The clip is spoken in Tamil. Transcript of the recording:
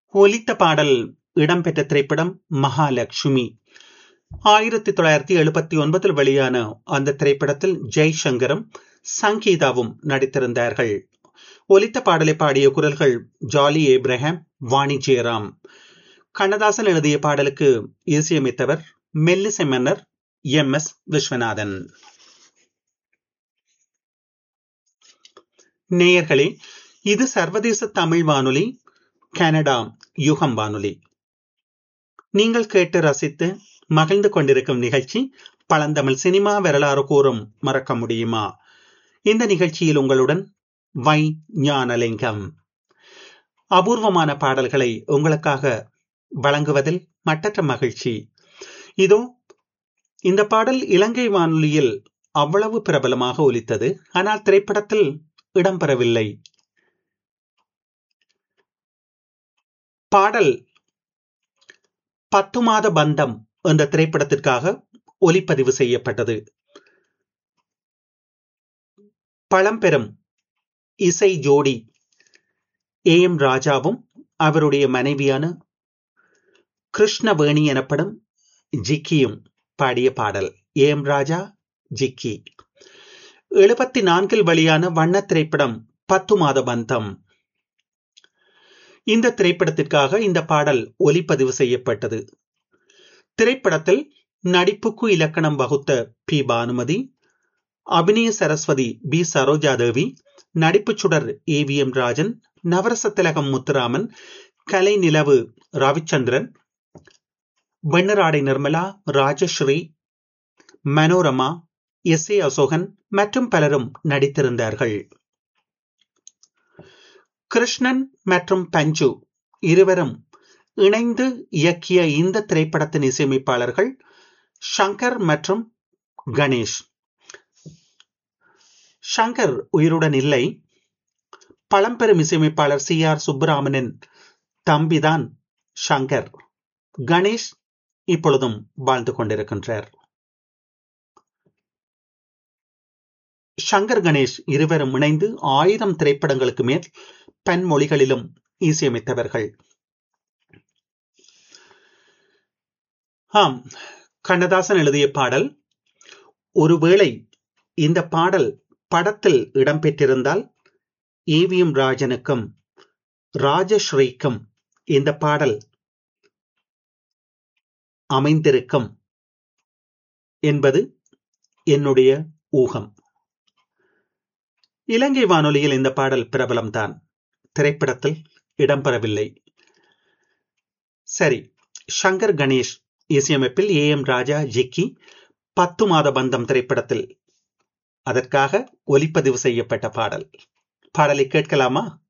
ஒலித்த பாடல் இடம்பெற்ற திரைப்படம் மகாலட்சுமி ஆயிரத்தி தொள்ளாயிரத்தி எழுபத்தி ஒன்பதில் வெளியான அந்த திரைப்படத்தில் ஜெய்சங்கரும் சங்கீதாவும் நடித்திருந்தார்கள் ஒலித்த பாடலை பாடிய குரல்கள் ஜாலி ஏப்ரஹாம் வாணி ஜெயராம் கண்ணதாசன் எழுதிய பாடலுக்கு இசையமைத்தவர் மெல்லிசை மன்னர் எம் எஸ் விஸ்வநாதன் நேயர்களே இது சர்வதேச தமிழ் வானொலி கனடா யுகம் வானொலி நீங்கள் கேட்டு ரசித்து மகிழ்ந்து கொண்டிருக்கும் நிகழ்ச்சி பழந்தமிழ் சினிமா வரலாறு கூறும் மறக்க முடியுமா இந்த நிகழ்ச்சியில் உங்களுடன் வை ஞானலிங்கம் அபூர்வமான பாடல்களை உங்களுக்காக வழங்குவதில் மட்டற்ற மகிழ்ச்சி இதோ இந்த பாடல் இலங்கை வானொலியில் அவ்வளவு பிரபலமாக ஒலித்தது ஆனால் திரைப்படத்தில் இடம்பெறவில்லை பாடல் பத்து மாத பந்தம் என்ற திரைப்படத்திற்காக ஒலிப்பதிவு செய்யப்பட்டது பழம்பெரும் இசை ஜோடி ஏ எம் ராஜாவும் அவருடைய மனைவியான கிருஷ்ணவேணி எனப்படும் ஜிக்கியும் பாடிய பாடல் ஏ எம் ராஜா ஜிக்கி எழுபத்தி நான்கில் வெளியான வண்ண திரைப்படம் பத்து மாத பந்தம் இந்த திரைப்படத்திற்காக இந்த பாடல் ஒலிப்பதிவு செய்யப்பட்டது திரைப்படத்தில் நடிப்புக்கு இலக்கணம் வகுத்த பி பானுமதி அபிநய சரஸ்வதி பி சரோஜாதேவி நடிப்பு சுடர் ஏ வி எம் ராஜன் நவரச திலகம் முத்துராமன் கலை நிலவு ரவிச்சந்திரன் வெண்ணராடை நிர்மலா ராஜஸ்ரீ மனோரமா எஸ் ஏ அசோகன் மற்றும் பலரும் நடித்திருந்தார்கள் கிருஷ்ணன் மற்றும் பஞ்சு இருவரும் இணைந்து இயக்கிய இந்த திரைப்படத்தின் இசையமைப்பாளர்கள் ஷங்கர் மற்றும் கணேஷ் ஷங்கர் உயிருடன் இல்லை பழம்பெரும் இசையமைப்பாளர் சி ஆர் சுப்பராமனின் தம்பிதான் ஷங்கர் கணேஷ் இப்பொழுதும் வாழ்ந்து கொண்டிருக்கின்றார் ஷங்கர் கணேஷ் இருவரும் இணைந்து ஆயிரம் திரைப்படங்களுக்கு மேல் பன்மொழிகளிலும் இசையமைத்தவர்கள் ஆம் கண்ணதாசன் எழுதிய பாடல் ஒருவேளை இந்த பாடல் படத்தில் இடம்பெற்றிருந்தால் ஏவிஎம் ராஜனுக்கும் ராஜஸ்ரீக்கும் இந்த பாடல் அமைந்திருக்கும் என்பது என்னுடைய ஊகம் இலங்கை வானொலியில் இந்த பாடல் பிரபலம்தான் திரைப்படத்தில் இடம்பெறவில்லை சரி ஷங்கர் கணேஷ் இசையமைப்பில் ஏ எம் ராஜா ஜிக்கி பத்து மாத பந்தம் திரைப்படத்தில் அதற்காக ஒலிப்பதிவு செய்யப்பட்ட பாடல் பாடலை கேட்கலாமா